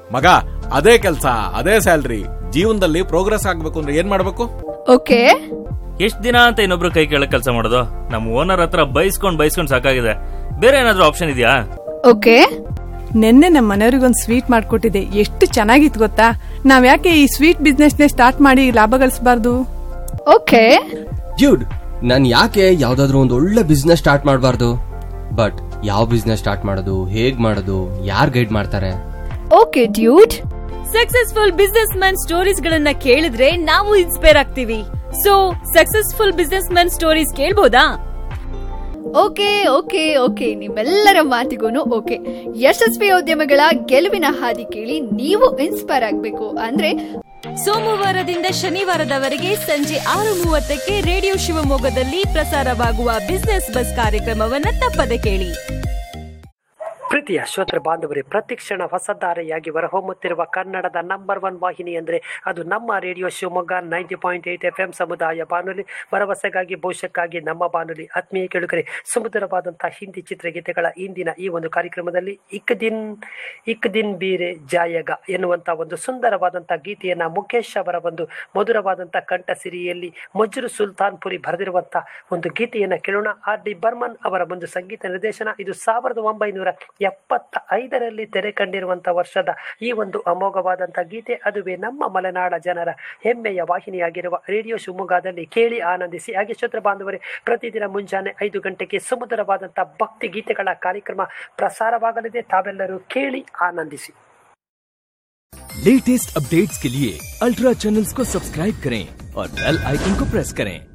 ಮಗ ಅದೇ ಕೆಲಸ ಅದೇ ಸ್ಯಾಲ್ರಿ ಜೀವನದಲ್ಲಿ ಪ್ರೋಗ್ರೆಸ್ ಆಗ್ಬೇಕು ಅಂದ್ರೆ ಏನ್ ಮಾಡ್ಬೇಕು ಓಕೆ ಎಷ್ಟ್ ದಿನ ಅಂತ ಇನ್ನೊಬ್ರು ಕೈ ಕೆಳಗ್ ಕೆಲಸ ಮಾಡೋದು ನಮ್ ಓನರ್ ಹತ್ರ ಬೈಸ್ಕೊಂಡ್ ಬೈಸ್ಕೊಂಡ್ ಸಾಕಾಗಿದೆ ಬೇರೆ ಏನಾದ್ರೂ ಆಪ್ಷನ್ ಇದೆಯಾ ಓಕೆ ನಿನ್ನೆ ನಮ್ಮ ಮನೆಯವ್ರಿಗೊಂದು ಸ್ವೀಟ್ ಮಾಡ್ಕೊಟ್ಟಿದೆ ಎಷ್ಟು ಚೆನ್ನಾಗಿತ್ತು ಗೊತ್ತಾ ನಾವ್ ಯಾಕೆ ಈ ಸ್ವೀಟ್ ಬಿಸ್ನೆಸ್ನೇ ಸ್ಟಾರ್ಟ್ ಮಾಡಿ ಲಾಭ ಗಳಿಸಬಾರ್ದು ಓಕೆ ಡ್ಯೂಡ್ ನಾನು ಯಾಕೆ ಯಾವ್ದಾದ್ರು ಒಂದು ಒಳ್ಳೆ ಬಿಸ್ನೆಸ್ ಸ್ಟಾರ್ಟ್ ಮಾಡಬಾರ್ದು ಬಟ್ ಯಾವ ಬಿಸ್ನೆಸ್ ಸ್ಟಾರ್ಟ್ ಮಾಡೋದು ಹೇಗ್ ಮಾಡೋದು ಯಾರು ಗೈಡ್ ಮಾಡ್ತಾರೆ okay dude successful business man stories ಗಳನ್ನ ಕೇಳಿದ್ರೆ ನಾವು ಇನ್ಸ್ಪೈರ್ ಆಗ್ತೀವಿ so successful business man stories ಕೇಳ್ಬೋದಾ ಓಕೆ ಓಕೆ ಓಕೆ ನಿಮ್ಮೆಲ್ಲರ ಮಾತಿಗೂ ಓಕೆ ಯಶಸ್ವಿ ಉದ್ಯಮಗಳ ಗೆಲುವಿನ ಹಾದಿ ಕೇಳಿ ನೀವು ಇನ್ಸ್ಪೈರ್ ಆಗಬೇಕು ಅಂದ್ರೆ ಸೋಮವಾರದಿಂದ ಶನಿವಾರದವರೆಗೆ ಸಂಜೆ ಆರು ಮೂವತ್ತಕ್ಕೆ ರೇಡಿಯೋ ಶಿವಮೊಗ್ಗದಲ್ಲಿ ಪ್ರಸಾರವಾಗುವ ಬಿಸ್ನೆಸ್ ಬಸ್ ಕಾರ್ಯಕ್ರಮವನ್ನ ತಪ್ಪದೆ ಕೇಳಿ ಪ್ರೀತಿಯ ಶ್ರೋತೃ ಬಾಂಧವರೇ ಪ್ರತಿಕ್ಷಣ ಹೊಸಧಾರೆಯಾಗಿ ಹೊರಹೊಮ್ಮುತ್ತಿರುವ ಕನ್ನಡದ ನಂಬರ್ ಒನ್ ವಾಹಿನಿ ಅಂದರೆ ಅದು ನಮ್ಮ radio Shivamogga ninety point eight F M ಸಮುದಾಯ ಬಾನುಲಿ ಭರವಸೆಗಾಗಿ ಭವಿಷ್ಯಕ್ಕಾಗಿ ನಮ್ಮ ಬಾನುಲಿ ಆತ್ಮೀಯ ಕೇಳುಗರೆ ಸುಮಧುರವಾದಂತಹ ಹಿಂದಿ ಚಿತ್ರಗೀತೆಗಳ ಇಂದಿನ ಈ ಒಂದು ಕಾರ್ಯಕ್ರಮದಲ್ಲಿ ಇಕ್ ದಿನ್ ಇಕ್ ದಿನ್ ಬೀರೆ ಜಾಯಗ ಎನ್ನುವಂಥ ಒಂದು ಸುಂದರವಾದಂಥ ಗೀತೆಯನ್ನು ಮುಖೇಶ್ ಅವರ ಒಂದು ಮಧುರವಾದಂಥ ಕಂಠಸಿರಿಯಲ್ಲಿ ಮಜ್ರು ಸುಲ್ತಾನ್ಪುರಿ ಬರೆದಿರುವಂಥ ಒಂದು ಗೀತೆಯನ್ನು ಕೇಳೋಣ ಆರ್ ಡಿ ಬರ್ಮನ್ ಅವರ ಒಂದು ಸಂಗೀತ ನಿರ್ದೇಶನ ಇದು ಸಾವಿರದ ಒಂಬೈನೂರ ಎಪ್ಪತ್ತ ಐದರಲ್ಲಿ ತೆರೆ ಕಂಡಿರುವಂಥ ವರ್ಷದ ಈ ಒಂದು ಅಮೋಘವಾದಂಥ ಗೀತೆ ಅದುವೇ ನಮ್ಮ ಮಲೆನಾಡ ಜನರ ಹೆಮ್ಮೆಯ ವಾಹಿನಿಯಾಗಿರುವ ರೇಡಿಯೋ ಶಿವಮೊಗ್ಗದಲ್ಲಿ ಕೇಳಿ ಆನಂದಿಸಿ ಹಾಗೆ ಶ್ರೋತೃ ಬಾಂಧವರೇ ಪ್ರತಿದಿನ ಮುಂಜಾನೆ ಐದು ಗಂಟೆಗೆ ಸುಮಧುರವಾದಂಥ ಭಕ್ತಿ ಗೀತೆಗಳ ಕಾರ್ಯಕ್ರಮ ಪ್ರಸಾರವಾಗಲಿದೆ ತಾವೆಲ್ಲರೂ ಕೇಳಿ ಆನಂದಿಸಿ लेटेस्ट अपडेट्स के लिए अल्ट्रा चैनल्स को सब्सक्राइब करें और बेल आइकन को प्रेस करें